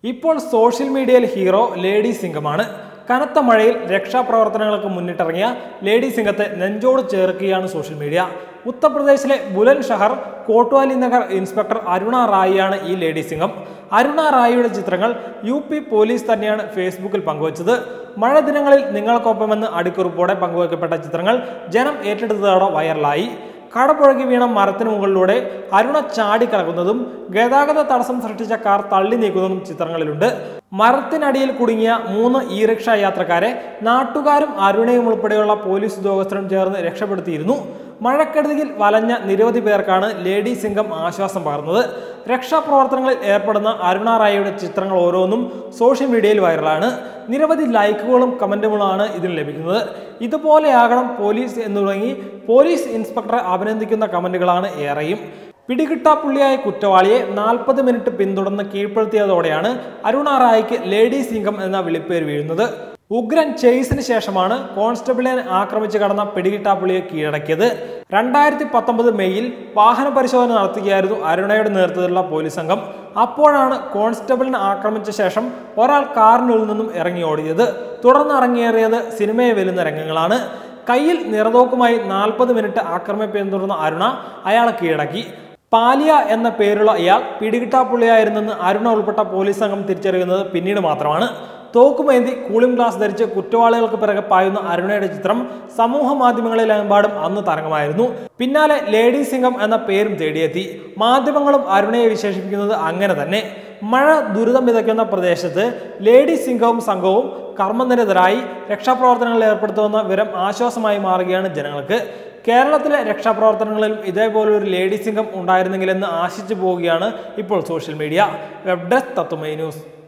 ഇപ്പോൾ സോഷ്യൽ മീഡിയയിൽ hero lady സിംഗമാണ് കനത്ത മഴയിൽ രക്ഷാപ്രവർത്തനങ്ങൾക്ക് മുന്നിട്ടിറങ്ങിയ ലേഡി സിംഗത്തെ നെഞ്ചോട് ചേർക്കുകയാണ് സോഷ്യൽ മീഡിയ ഉത്തർപ്രദേശിലെ ബുലന്ദ് ഷഹർ കോട്വാലി നഗർ ഇൻസ്പെക്ടർ അരുണ റായിയാണ് ഈ ലേഡി സിംഗം അരുണ റായിയുടെ ചിത്രങ്ങൾ യു പി പോലീസ് തന്നെയാണ് ഫേസ്ബുക്കിൽ പങ്കുവച്ചത് മഴ ദിനങ്ങളിൽ നിങ്ങൾക്കൊപ്പമെന്ന് അടിക്കുറിപ്പോടെ പങ്കുവയ്ക്കപ്പെട്ട ചിത്രങ്ങൾ ജനം ഏറ്റെടുത്തതോടെ വൈറലായി കടപുഴകി വീണ മരത്തിന് മുകളിലൂടെ അരുണ ചാടിക്കിടക്കുന്നതും ഗതാഗത തടസ്സം സൃഷ്ടിച്ച കാർ തള്ളി നീക്കുന്നതും ചിത്രങ്ങളിലുണ്ട് മരത്തിനടിയിൽ കുടുങ്ങിയ മൂന്ന് ഇ റിക്ഷ യാത്രക്കാരെ നാട്ടുകാരും അരുണയും ഉൾപ്പെടെയുള്ള പോലീസ് ഉദ്യോഗസ്ഥരും ചേർന്ന് രക്ഷപ്പെടുത്തിയിരുന്നു മഴക്കെടുതിയിൽ വലഞ്ഞ നിരവധി പേർക്കാണ് ലേഡി സിംഗം ആശ്വാസം പകർന്നത് രക്ഷാപ്രവർത്തനങ്ങളിൽ ഏർപ്പെടുന്ന അരുണ റായിയുടെ ചിത്രങ്ങൾ ഓരോന്നും സോഷ്യൽ മീഡിയയിൽ വൈറലാണ് നിരവധി ലൈക്കുകളും കമന്റുകളാണ് ഇതിന് ലഭിക്കുന്നത് ഇതുപോലെയാകണം പോലീസ് എന്ന് തുടങ്ങി പോലീസ് ഇൻസ്പെക്ടറെ അഭിനന്ദിക്കുന്ന കമന്റുകളാണ് ഏറെയും പിടികിട്ടാപ്പുള്ളിയായ കുറ്റവാളിയെ നാൽപ്പത് മിനിറ്റ് പിന്തുടർന്ന് കീഴ്പ്പെടുത്തിയതോടെയാണ് അരുണ റായിക്ക് ലേഡി സിംഗം എന്ന വിളിപ്പേര് വീഴുന്നത് ഉഗ്രൻ ചേസിന് ശേഷമാണ് കോൺസ്റ്റബിളിനെ ആക്രമിച്ച് കടന്ന പിടികിട്ടാപ്പുള്ളിയെ കീഴടക്കിയത് രണ്ടായിരത്തി പത്തൊമ്പത് മെയ്യിൽ വാഹന പരിശോധന നടത്തുകയായിരുന്നു അരുണയുടെ നേതൃത്വത്തിലുള്ള പോലീസ് സംഘം അപ്പോഴാണ് കോൺസ്റ്റബിളിനെ ആക്രമിച്ച ശേഷം ഒരാൾ കാറിനുള്ളിൽ നിന്നും ഇറങ്ങി ഓടിയത് തുടർന്ന് ഇറങ്ങിയേറിയത് സിനിമയെ വെല്ലുന്ന രംഗങ്ങളാണ് കയ്യിൽ നിറതോക്കുമായി നാൽപ്പത് മിനിറ്റ് ആക്രമി പിന്തുടർന്ന അരുണ അയാളെ കീഴടക്കി പാലിയ എന്ന പേരുള്ള ഇയാൾ പിടികിട്ടാപ്പുള്ളിയായിരുന്നെന്ന് അരുണ ഉൾപ്പെട്ട പോലീസ് സംഘം തിരിച്ചറിയുന്നത് പിന്നീട് മാത്രമാണ് തോക്കുമേന്തി കൂളിംഗ് ഗ്ലാസ് ധരിച്ച് കുറ്റവാളികൾക്ക് പിറകെ പായുന്ന അരുണയുടെ ചിത്രം സമൂഹ മാധ്യമങ്ങളിലെമ്പാടും അന്ന് തരംഗമായിരുന്നു പിന്നാലെ ലേഡി സിംഗം എന്ന പേരും തേടിയെത്തി മാധ്യമങ്ങളും അരുണയെ വിശേഷിപ്പിക്കുന്നത് അങ്ങനെ തന്നെ മഴ ദുരിതം വിതയ്ക്കുന്ന പ്രദേശത്ത് ലേഡി സിംഗവും സംഘവും കർമ്മനിരതരായി രക്ഷാപ്രവർത്തനങ്ങളിൽ ഏർപ്പെടുത്തുന്ന വിവരം ആശ്വാസമായി മാറുകയാണ് ജനങ്ങൾക്ക് കേരളത്തിലെ രക്ഷാപ്രവർത്തനങ്ങളിലും ഇതേപോലെ ഒരു ലേഡി സിംഗം ഉണ്ടായിരുന്നെങ്കിലെന്ന് ആശിച്ചു പോവുകയാണ് ഇപ്പോൾ സോഷ്യൽ മീഡിയ വെബ് ഡെസ്ക് തത്തുമൈ ന്യൂസ്